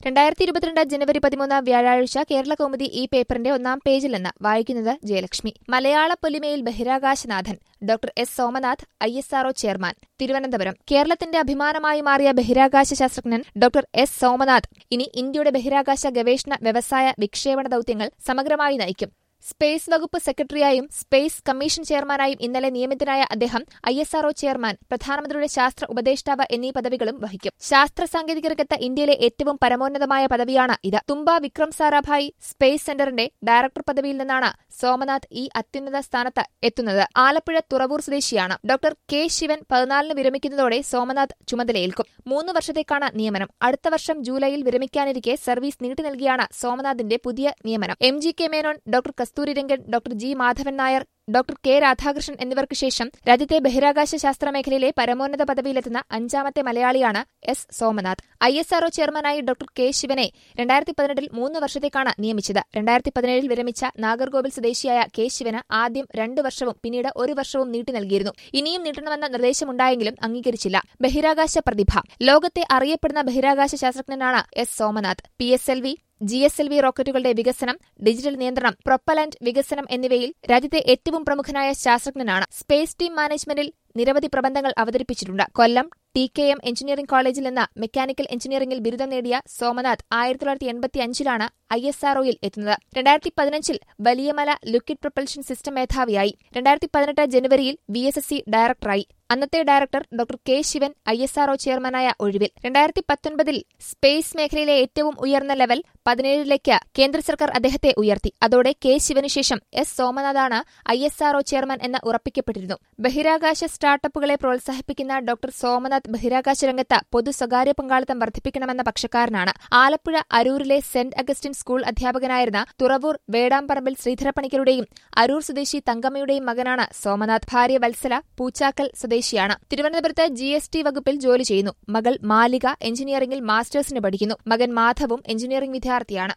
രണ്ടായിരത്തി ഇരുപത്തിരണ്ട് ജനുവരി പതിമൂന്ന് വ്യാഴാഴ്ച കേരള കൗമുദി ഈ പേപ്പറിന്റെ ഒന്നാം പേജിൽ നിന്ന് വായിക്കുന്നത് ജയലക്ഷ്മി മലയാള പൊലിമയിൽ ബഹിരാകാശനാഥൻ doctor S Somanath I S RO chairman Thiruvananthapuram കേരളത്തിന്റെ അഭിമാനമായി മാറിയ ബഹിരാകാശ ശാസ്ത്രജ്ഞൻ ഡോക്ടർ എസ് സോമനാഥ് ഇനി ഇന്ത്യയുടെ ബഹിരാകാശ ഗവേഷണ വ്യവസായ വിക്ഷേപണ ദൌത്യങ്ങൾ സമഗ്രമായി നയിക്കും സ്പേസ് വകുപ്പ് സെക്രട്ടറിയായും സ്പേസ് കമ്മീഷൻ ചെയർമാനായും ഇന്നലെ നിയമിതനായ അദ്ദേഹം ഐ എസ് ആർഒ ചെയർമാൻ പ്രധാനമന്ത്രിയുടെ ശാസ്ത്ര ഉപദേഷ്ടാവ് എന്നീ പദവികളും വഹിക്കും ശാസ്ത്ര സാങ്കേതിക രംഗത്ത് ഇന്ത്യയിലെ ഏറ്റവും പരമോന്നതമായ പദവിയാണ് ഇത് തുമ്പ വിക്രം സാരാഭായ് സ്പേസ് സെന്ററിന്റെ ഡയറക്ടർ പദവിയിൽ നിന്നാണ് സോമനാഥ് ഈ അത്യുന്നത സ്ഥാനത്ത് എത്തുന്നത് ആലപ്പുഴ തുറവൂർ സ്വദേശിയാണ് ഡോക്ടർ കെ ശിവൻ പതിനാലിന് വിരമിക്കുന്നതോടെ സോമനാഥ് ചുമതലയേൽക്കും മൂന്ന് വർഷത്തേക്കാണ് നിയമനം അടുത്ത വർഷം ജൂലൈയിൽ വിരമിക്കാനിരിക്കെ സർവീസ് നീട്ടി നൽകിയാണ് സോമനാഥിന്റെ പുതിയ നിയമനം M G K Menon doctor Kasturirangan doctor G Madhavan Nair doctor K Radhakrishnan എന്നിവർക്ക് ശേഷം രാജ്യത്തെ ബഹിരാകാശ ശാസ്ത്ര മേഖലയിലെ പരമോന്നത പദവിയിലെത്തുന്ന അഞ്ചാമത്തെ മലയാളിയാണ് S Somanath I S RO ചെയർമാനായി ഡോക്ടർ കെ ശിവനെ രണ്ടായിരത്തി പതിനെട്ടിൽ മൂന്ന് വർഷത്തേക്കാണ് നിയമിച്ചത് രണ്ടായിരത്തി പതിനേഴിൽ വിരമിച്ച നാഗർകോവിൽ സ്വദേശിയായ കെ ശിവന് ആദ്യം രണ്ട് വർഷവും പിന്നീട് ഒരു വർഷവും നീട്ടി നൽകിയിരുന്നു ഇനിയും നീട്ടണമെന്ന നിർദ്ദേശമുണ്ടായെങ്കിലും അംഗീകരിച്ചില്ല ബഹിരാകാശ പ്രതിഭ ലോകത്തെ അറിയപ്പെടുന്ന ബഹിരാകാശ ശാസ്ത്രജ്ഞനാണ് S Somanath P S L V G S L V റോക്കറ്റുകളുടെ വികസനം ഡിജിറ്റൽ നിയന്ത്രണം പ്രൊപ്പലന്റ് വികസനം എന്നിവയിൽ രാജ്യത്തെ ഏറ്റവും പ്രമുഖനായ ശാസ്ത്രജ്ഞനാണ് സ്പേസ് ടീം മാനേജ്മെന്റിൽ നിരവധി പ്രബന്ധങ്ങൾ അവതരിപ്പിച്ചിട്ടുണ്ട് Kollam T K M engineering കോളേജിൽ നിന്ന് മെക്കാനിക്കൽ എഞ്ചിനീയറിംഗിൽ ബിരുദം നേടിയ സോമനാഥ് ആയിരത്തി തൊള്ളായിരത്തി എൺപത്തി അഞ്ചിലാണ് ഐ എസ് ആർഒയിൽ എത്തുന്നത് രണ്ടായിരത്തി പതിനഞ്ചിൽ വലിയമല ലിക്വിഡ് പ്രൊപ്പൽഷൻ സിസ്റ്റം മേധാവിയായി രണ്ടായിരത്തി പതിനെട്ട് ജനുവരിയിൽ വി എസ് എസ് സി ഡയറക്ടറായി അന്നത്തെ director doctor K Sivan I S RO ചെയർമാനായ ഒഴിവിൽ രണ്ടായിരത്തി പത്തൊൻപതിൽ സ്പേസ് മേഖലയിലെ ഏറ്റവും ഉയർന്ന ലെവൽ പതിനേഴിലേക്ക് കേന്ദ്ര സർക്കാർ അദ്ദേഹത്തെ ഉയർത്തി അതോടെ കെ ശിവന് ശേഷം എസ് സോമനാഥാണ് ഐ എസ് ആർഒ ചെയർമാൻ എന്ന് ഉറപ്പിക്കപ്പെട്ടിരുന്നു ബഹിരാകാശ സ്റ്റാർട്ടപ്പുകളെ പ്രോത്സാഹിപ്പിക്കുന്ന ഡോക്ടർ സോമനാഥ് ബഹിരാകാശ രംഗത്ത് പൊതു സ്വകാര്യ പങ്കാളിത്തം വർദ്ധിപ്പിക്കണമെന്ന പക്ഷക്കാരനാണ് ആലപ്പുഴ അരൂരിലെ സെന്റ് അഗസ്റ്റിൻ സ്കൂൾ അധ്യാപകനായിരുന്ന തുറവൂർ വേടാമ്പറമ്പിൽ ശ്രീധരപ്പണിക്കരുടെയും അരൂർ സ്വദേശി തങ്കമ്മയുടെയും മകനാണ് സോമനാഥ് ഭാര്യ വത്സല പൂച്ചാക്കൽ സ്വദേശിയാണ് തിരുവനന്തപുരത്ത് ജി എസ് ടി വകുപ്പിൽ ജോലി ചെയ്യുന്നു മകൾ മാലിക എഞ്ചിനീയറിംഗിൽ മാസ്റ്റേഴ്സിന് പഠിക്കുന്നു മകൻ മാധവും എഞ്ചിനീയറിംഗ് വിദ്യാർത്ഥിയാണ്